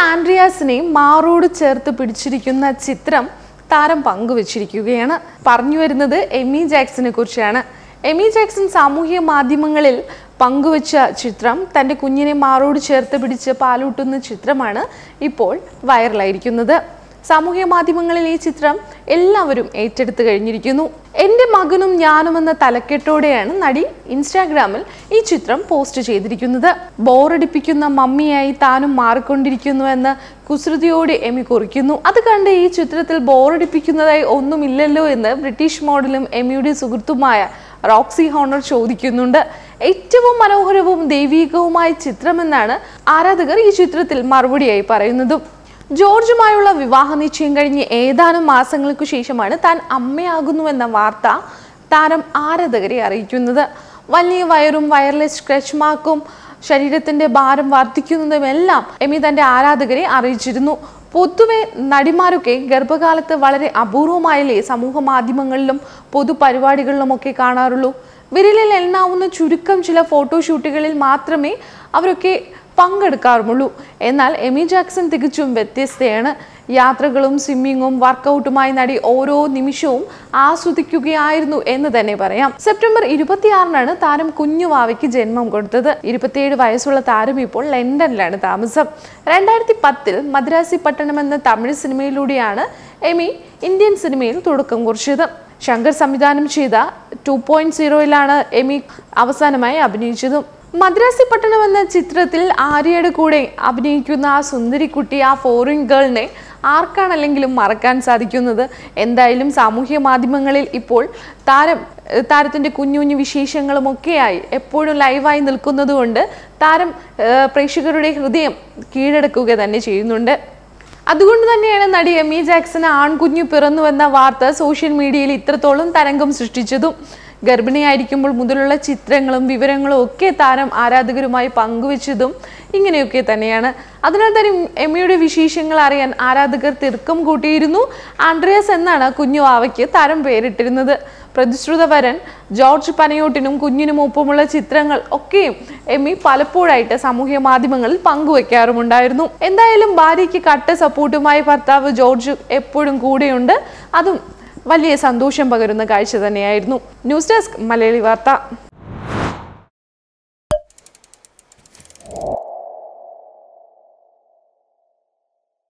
ആൻഡ്രിയാസിനെ മാറോട് ചേർത്ത് പിടിച്ചിരിക്കുന്ന ചിത്രം താരം പങ്കുവച്ചിരിക്കുകയാണ് പറഞ്ഞു വരുന്നത് എമി ജാക്സനെ കുറിച്ചാണ് എമി ജാക്സൺ സാമൂഹിക മാധ്യമങ്ങളിൽ പങ്കുവച്ച ചിത്രം തൻ്റെ കുഞ്ഞിനെ മാറോട് ചേർത്ത് പിടിച്ച് പാലൂട്ടുന്ന ചിത്രമാണ് ഇപ്പോൾ വൈറലായിരിക്കുന്നത് സാമൂഹ്യ മാധ്യമങ്ങളിൽ ഈ ചിത്രം എല്ലാവരും ഏറ്റെടുത്ത് കഴിഞ്ഞിരിക്കുന്നു എൻ്റെ മകനും ഞാനും എന്ന തലക്കെട്ടോടെയാണ് നടി ഇൻസ്റ്റാഗ്രാമിൽ ഈ ചിത്രം പോസ്റ്റ് ചെയ്തിരിക്കുന്നത് ബോറടിപ്പിക്കുന്ന മമ്മിയായി താനും മാറിക്കൊണ്ടിരിക്കുന്നുവെന്ന് കുസൃതിയോടെ എമി കുറിക്കുന്നു അത് കണ്ട് ഈ ചിത്രത്തിൽ ബോറടിപ്പിക്കുന്നതായി ഒന്നുമില്ലല്ലോ എന്ന് ബ്രിട്ടീഷ് മോഡലും എമിയുടെ സുഹൃത്തുമായ റോക്സി ഹോണർ ചോദിക്കുന്നുണ്ട് ഏറ്റവും മനോഹരവും ദൈവീകവുമായ ചിത്രമെന്നാണ് ആരാധകർ ഈ ചിത്രത്തിൽ മറുപടിയായി പറയുന്നതും ജോർജുമായുള്ള വിവാഹ നിശ്ചയം കഴിഞ്ഞ് ഏതാനും മാസങ്ങൾക്കു ശേഷമാണ് താൻ അമ്മയാകുന്നുവെന്ന വാർത്ത താരം ആരാധകരെ അറിയിക്കുന്നത് വലിയ വയറും വയർലെസ് സ്ക്രെച്ച് മാർക്കും ശരീരത്തിന്റെ ഭാരം വർദ്ധിക്കുന്നതുമെല്ലാം എമി തന്റെ ആരാധകരെ അറിയിച്ചിരുന്നു പൊതുവെ നടിമാരൊക്കെ ഗർഭകാലത്ത് വളരെ അപൂർവമായല്ലേ സമൂഹ മാധ്യമങ്ങളിലും പൊതുപരിപാടികളിലുമൊക്കെ കാണാറുള്ളൂ വിരലിൽ എണ്ണാവുന്ന ചുരുക്കം ചില ഫോട്ടോഷൂട്ടുകളിൽ മാത്രമേ അവരൊക്കെ പങ്കെടുക്കാറുമുള്ളൂ എന്നാൽ എമി ജാക്സൺ തികച്ചും വ്യത്യസ്തയാണ് യാത്രകളും സ്വിമ്മിങ്ങും വർക്കൗട്ടുമായി നടി ഓരോ നിമിഷവും ആസ്വദിക്കുകയായിരുന്നു എന്ന് തന്നെ പറയാം സെപ്റ്റംബർ ഇരുപത്തിയാറിനാണ് താരം കുഞ്ഞുവാവയ്ക്ക് ജന്മം കൊടുത്തത് ഇരുപത്തിയേഴ് വയസ്സുള്ള താരം ഇപ്പോൾ ലണ്ടനിലാണ് താമസം രണ്ടായിരത്തി പത്തിൽ മദ്രാസി പട്ടണം എന്ന തമിഴ് സിനിമയിലൂടെയാണ് എമി ഇന്ത്യൻ സിനിമയിൽ തുടക്കം കുറിച്ചത് ശങ്കർ സംവിധാനം ചെയ്ത ടു പോയിന്റ് സീറോയിലാണ് എമി അവസാനമായി അഭിനയിച്ചതും മദ്രാസി പട്ടണം എന്ന ചിത്രത്തിൽ ആര്യയുടെ കൂടെ അഭിനയിക്കുന്ന ആ സുന്ദരിക്കുട്ടി ആ ഫോറിൻ ഗേളിനെ ആർക്കാണല്ലെങ്കിലും മറക്കാൻ സാധിക്കുന്നത് എന്തായാലും സാമൂഹ്യ മാധ്യമങ്ങളിൽ ഇപ്പോൾ താരം ഏഹ് താരത്തിൻ്റെ കുഞ്ഞു കുഞ്ഞു വിശേഷങ്ങളും ഒക്കെയായി എപ്പോഴും ലൈവായി നിൽക്കുന്നത് കൊണ്ട് താരം ഏഹ് പ്രേക്ഷകരുടെ ഹൃദയം കീഴടക്കുക തന്നെ ചെയ്യുന്നുണ്ട് അതുകൊണ്ട് തന്നെയാണ് നടി എമി ജാക്സന് ആൺകുഞ്ഞു പിറന്നുവെന്ന വാർത്ത സോഷ്യൽ മീഡിയയിൽ ഇത്രത്തോളം തരംഗം സൃഷ്ടിച്ചതും ഗർഭിണിയായിരിക്കുമ്പോൾ മുതലുള്ള ചിത്രങ്ങളും വിവരങ്ങളും ഒക്കെ താരം ആരാധകരുമായി പങ്കുവച്ചതും ഇങ്ങനെയൊക്കെ തന്നെയാണ് അതിനാൽ തന്നെ എമിയുടെ വിശേഷങ്ങൾ അറിയാൻ ആരാധകർ തിർക്കം കൂട്ടിയിരുന്നു ആൻഡ്രിയസ് എന്നാണ് കുഞ്ഞു ആവയ്ക്ക് താരം പേരിട്ടിരുന്നത് പ്രതിശ്രുത വരൻ ജോർജ് പനയോട്ടിനും കുഞ്ഞിനും ഒപ്പമുള്ള ചിത്രങ്ങൾ ഒക്കെയും എമ്മി പലപ്പോഴായിട്ട് സാമൂഹ്യ മാധ്യമങ്ങളിൽ പങ്കുവെക്കാറുമുണ്ടായിരുന്നു എന്തായാലും ഭാര്യയ്ക്ക് കട്ട സപ്പോർട്ടുമായി ഭർത്താവ് ജോർജ് എപ്പോഴും കൂടെയുണ്ട് അതും വലിയ സന്തോഷം പകരുന്ന കാഴ്ച തന്നെയായിരുന്നു ന്യൂസ് ഡെസ്ക് മലയാളി വാർത്ത